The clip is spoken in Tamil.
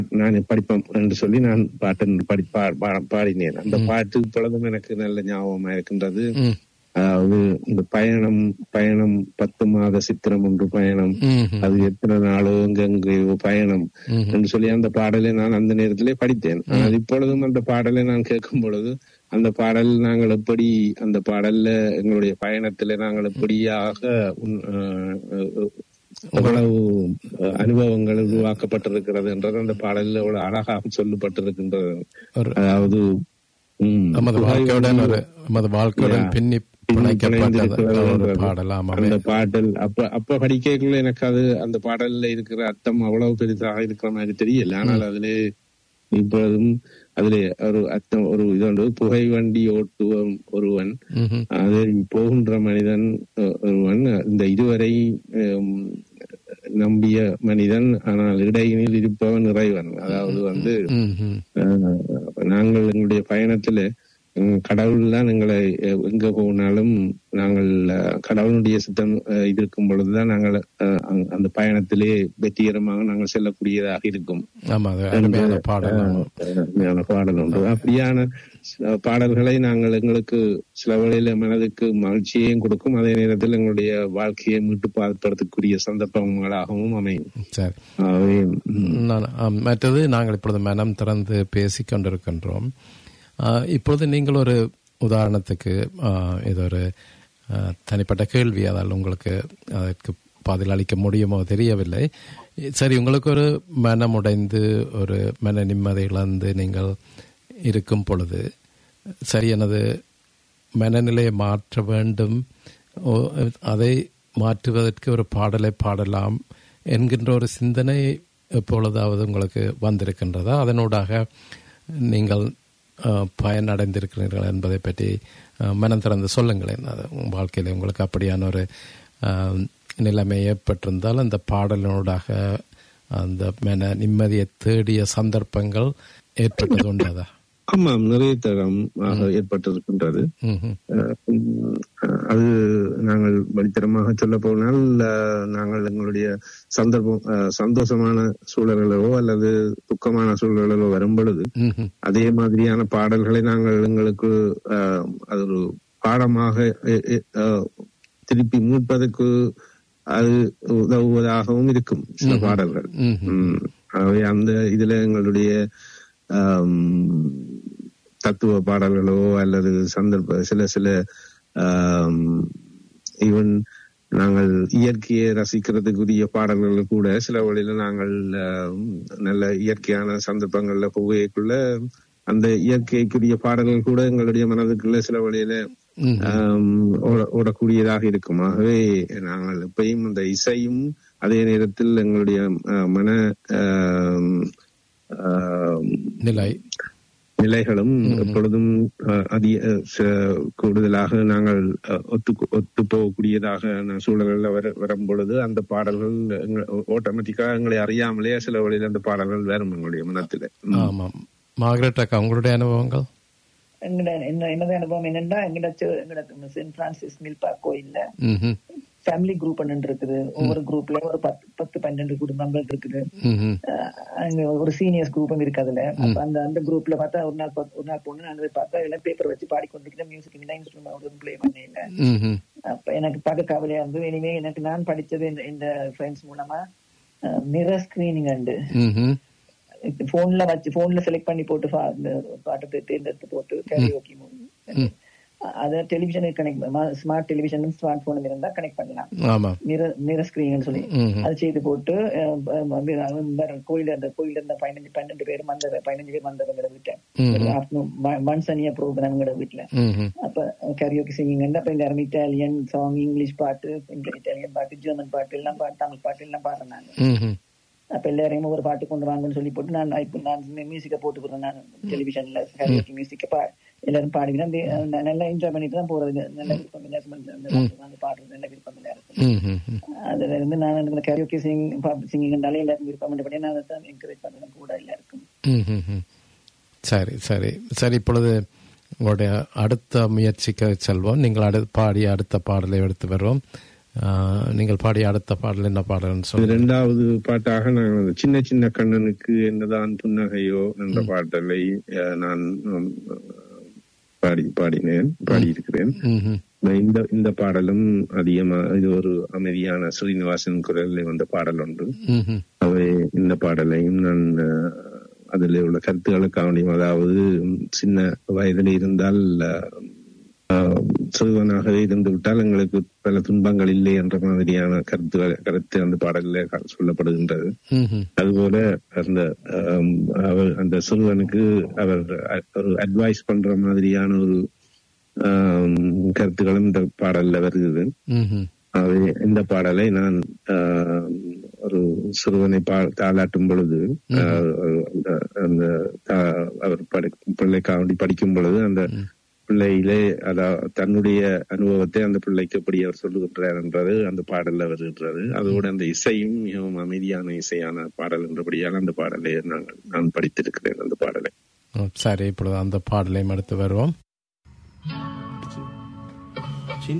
நான் படிப்பேன் என்று சொல்லி நான் பாட்டு படி பா- பா- பாடினேன் அந்த பாட்டு இப்பொழுதும் எனக்கு நல்ல ஞாபகமா இருக்கின்றது ம், அதாவது இந்த பயணம் பயணம் பத்து மாத சித்திரம் ஒன்று பயணம் ம், ம், அது எத்தனை நாளோ எங்கெங்கேயோ பயணம் ம், என்று சொல்லி அந்த பாடலை நான் அந்த நேரத்திலே படித்தேன் ஆனால் இப்பொழுதும் அந்த பாடலை நான் கேட்கும் பொழுது அந்த பாடல் நாங்கள் எப்படி அந்த பாடல்ல எங்களுடைய பயணத்திலே நாங்கள் எப்படியாக உன்- அஹ், அஹ், எவ்வளவு அஹ், அனுபவங்கள் உருவாக்கப்பட்டிருக்கிறது என்றது அந்த பாடலில் எவ்வளவு அழகாக சொல்லப்பட்டிருக்கின்றது ஒரு அதாவது ம், நமது வாழ்க்கையுடன் ஒரு நமது வாழ்க்கையுடன் Yeah. பின்னி பிணைக்கப்பட்டது பிணைந்திருக்கிறது ஒரு என்றது. பாடல் ஆமாம் அந்த பாடல் அப்ப அப்ப படிக்கக்குள்ள எனக்கு அது அந்த பாடல்ல இருக்கிற அர்த்தம் அவ்வளவு பெரிதாக இருக்கிற மாதிரி தெரியல ஆனால் அதிலே இப்பொழுதும் அதிலே ஒரு அர்த்தம் ஒரு இது உண்டு புகை வண்டி ஓட்டுவன் ஒருவன் ம்ஹும். அதில் போகின்ற மனிதன் அஹ், ஒருவன் இந்த இதுவரை ஹம், நம்பிய மனிதன் ஆனால் இடையினில் இருப்பவன் இறைவன் அதாவது வந்து ம்ஹும். அஹ், நாங்கள் எங்களுடைய பயணத்துல உம், கடவுள் தான் எங்களை அஹ், எங்க போனாலும் நாங்கள் அஹ், கடவுளுடைய சித்தம் அஹ், இது இருக்கும் பொழுதுதான் நாங்கள் அஹ், அந்த- அந்த பயணத்திலே வெற்றிகரமாக நாங்கள் செல்லக்கூடியதாக இருக்கும் ஆமா அது அருமையான பாடல் ஆமா. அருமையான பாடல் உண்டு அப்படியான அஹ், பாடல்களை நாங்கள் எங்களுக்கு சில வேளையில மனதுக்கு மகிழ்ச்சியையும் கொடுக்கும் அதே நேரத்தில் எங்களுடைய வாழ்க்கையை மீட்டு பார்ப்பதற்குரிய சந்தர்ப்பங்களாகவும் அமையும் சரி ஆகவே ம், நான் ஆம், மற்றது நாங்கள் இப்பொழுது மனம் திறந்து பேசிக் கொண்டிருக்கின்றோம் ஆ, இப்பொழுது நீங்கள் ஒரு உதாரணத்துக்கு ஆ, இது ஒரு ஆ, தனிப்பட்ட கேள்வி அதால் உங்களுக்கு அதற்கு பதில் அளிக்க முடியுமோ தெரியவில்லை சரி உங்களுக்கு ஒரு மனம் உடைந்து ஒரு மன நிம்மதி இழந்து நீங்கள் இருக்கும் பொழுது சரி எனது மனநிலையை மாற்ற வேண்டும் ஓ- அதை மாற்றுவதற்கு ஒரு பாடலை பாடலாம் என்கின்ற ஒரு சிந்தனை எப்பொழுதாவது உங்களுக்கு வந்திருக்கின்றதா அதனூடாக நீங்கள் அஹ், பயனடைந்திருக்கிறீர்கள் என்பதை பற்றி அஹ், மனம் திறந்து சொல்லுங்களேன் அது உங்கள் வாழ்க்கையில் உங்களுக்கு அப்படியான ஒரு அஹ், நிலைமை ஏற்பட்டிருந்தால் அந்த பாடலினூடாக அந்த மன நிம்மதியை தேடிய சந்தர்ப்பங்கள் ஏற்பட்டது உண்டதா ஆமாம் நிறைய தரம் ஆக ஏற்பட்டிருக்கின்றது ம்ஹும். அஹ் உம் அஹ் அது நாங்கள் வழித்தரமாக சொல்ல போனால் அஹ் நாங்கள் எங்களுடைய சந்தர்ப்பம் அஹ் சந்தோஷமான சூழல்களோ அல்லது துக்கமான சூழல்களோ வரும் பொழுது ம்ஹும். அதே மாதிரியான பாடல்களை நாங்கள் எங்களுக்கு அஹ், அது ஒரு பாடமாக எ- எ- அஹ், திருப்பி மீட்பதற்கு அது உதவுவதாகவும் இருக்கும் சில பாடல்கள் ம்ஹும். உம் ஆகவே அந்த இதுல எங்களுடைய ஆம், தத்துவ பாடல்களோ அல்லது சந்தர்ப்ப சில சில ஈவன் நாங்கள் இயற்கையை ரசிக்கிறதுக்குரிய பாடல்கள் கூட சில வழியில நாங்கள் ஆம், நல்ல இயற்கையான சந்தர்ப்பங்கள்ல போகக்குள்ள அந்த இயற்கைக்குரிய பாடல்கள் கூட எங்களுடைய மனதுக்குள்ள சில வழியில ம்ஹும். ஆம், ஓட- ஓடக்கூடியதாக இருக்கும் ஆகவே நாங்கள் எப்பயும் அந்த இசையும் அதே நேரத்தில் எங்களுடைய அஹ், மன ஆம், ஆம், நிலை நிலைகளும் எப்பொழுதும் அஹ், அதிக அஹ், ச- கூடுதலாக நாங்கள் அஹ், ஒத்து ஒத்து போகக்கூடியதாக சூழல்கள் வர வரும் பொழுது அந்த பாடல்கள் ஆட்டோமேட்டிக்கா எங்களை அறியாமலே சில வழியில் அந்த பாடல்கள் வரும் எங்களுடைய மனத்துல ம். ஆமாம் மார்கரெட் அக்கா உங்களுடைய அனுபவங்கள் எங்கட என்ன என்னது அனுபவம் என்னன்னா எங்கட சே- எங்கட சென்ட் பிரான்சிஸ் மில்பா கோயில்ல ம்ஹும். ஃபேமிலி குரூப் இருக்குது ஒவ்வொரு குரூப்ல ஒரு பத்து பத்து பன்னெண்டு குடும்பங்கள் இருக்குது ம்ஹும். அஹ் அங்க ஒரு சீனியர்ஸ் குரூப்பும் இருக்கு அதுல அப்ப அந்த அந்த குரூப்ல பார்த்தா ஒரு நாள் பா- ஒரு நாள் பொண்ணு நான் போய் பார்த்தா எல்லாம் பேப்பர் வச்சு பாடிக்கொண்டிருக்கிறேன் மியூசிக் இந்த இன்ஸ்ட்ருமெண்ட் பிளே பண்ணல ம்ஹும். அப்ப எனக்கு பார்க்க கவலையா இருந்தது இனிமே எனக்கு நான் படிச்சது இந்த இந்த ஃப்ரெண்ட்ஸ் மூலமா மிரர் ஸ்கிரீனிங் அண்டு ம்ஹும். போன்ல வச்சு போன்ல செலக்ட் பண்ணி போட்டு பா- இந்த பாட்டை தேர்ந்தெடுத்து போட்டு கரியோக்கி அத television connect smart television smart phone இருந்தா கனெக்ட் பண்ணலாம் ஆமாம் மிரர் மிரர் ஸ்கிரீன் சொல்லி ம்ஹும். அது செய்து போட்டு கோயில் அந்த கோயில் இருந்த பதினஞ்சு பன்னெண்டு பேரும் வந்த பதினஞ்சு பேர் வந்தவங்க விட்டேன் ஆஃப்டர்நூன் ஒன் சனியா ப்ரோக்ராம் வீட்டுல ம்ஹும். அப்ப கரியோக்கி சிங்கிங் அப்ப எல்லாரும் இட்டாலியன் சாங் இங்கிலீஷ் பாட்டு இட்டாலியன் பாட்டு ஜெர்மன் பாட்டு எல்லாம் பாட்டு தமிழ் பாட்டு எல்லாம் பாடுறாங்க ம்ஹும். அப்ப எல்லாரையும் ஒரு பாட்டு கொண்டு வாங்கன்னு சொல்லி போட்டு நான் இப்ப நான் மியூசிக்க போட்டு போறேன் நான் டெலிவிஷன்ல கரியோக்கி மியூசிக்க பா எல்லாரும் பாடிக்கிறேன் நல்லா என்ஜாய் பண்ணிட்டு தான் போறது நல்ல விருப்பம் எல்லாருக்கும் அந்த பாடுறது நல்ல விருப்பம் எல்லாருக்கும் ம்ஹும். அதுல இருந்து நான் எனக்கு கரியோக்கி சிங் சிங்கிங்னாலே எல்லாருக்கும் விருப்பம் பண்ணபடியே நான் அதை தான் என்கரேஜ் பண்றேன் கூட எல்லாருக்கும் ம்ஹும். சரி சரி சரி இப்பொழுது உங்களுடைய அடுத்த முயற்சிக்கு செல்வோம் நீங்கள் அடு பாடிய அடுத்த பாடலை எடுத்து வருவோம் ஆஹ், நீங்கள் பாடிய அடுத்த பாடல் என்ன பாடல்னு இது சொல்லுங்க இரண்டாவது பாட்டாக நான் அந்த சின்ன சின்ன கண்ணனுக்கு என்னதான் புன்னகையோ என்ற பாடலை அஹ், நான் உம், பாடி பாடினேன் பாடியிருக்கிறேன் ம்ஹும். இந்த இந்த பாடலும் அதிகமா இது ஒரு அமைதியான ஸ்ரீனிவாசன் குரலில் வந்த பாடல் ஒன்று ம்ஹும். அவை இந்த பாடலையும் நான் அஹ், அதில் உள்ள கருத்துக்களுக்காக அதாவது சின்ன வயதில் இருந்தால் அஹ், சிறுவனாகவே இருந்து விட்டால் எங்களுக்கு பல துன்பங்கள் இல்லை என்ற மாதிரியான கருத்து கருத்து அந்த பாடலில் சொல்லப்படுகின்றது ம்ஹும். அதுபோல அந்த ஆம், அவர் அந்த சிறுவனுக்கு அவர் அ- ஒரு அட்வைஸ் பண்ற மாதிரியான ஒரு ஆம், கருத்துக்களும் இந்த பாடல்ல வருகிறது ம்ஹும். அவை இந்த பாடலை நான் ஆம், ஒரு சிறுவனை பா தாளாட்டும் பொழுது ஆ, அந்த அந்த தா- அவர் படி பிள்ளைக்காண்டி படிக்கும் பொழுது அந்த பிள்ளையிலே அதா தன்னுடைய அனுபவத்தை அந்த பிள்ளைக்கு எப்படி அவர் சொல்லுகின்றார் என்றது அந்த பாடல்ல வருகின்றது அதோட அந்த இசையும் மிகவும் அமைதியான இசையான பாடல் என்றபடியால் அந்த பாடலை நாங்கள் நான் படித்திருக்கிறேன் அந்த பாடலை சரி இப்பொழுது அந்த பாடலையும் எடுத்து வருவோம்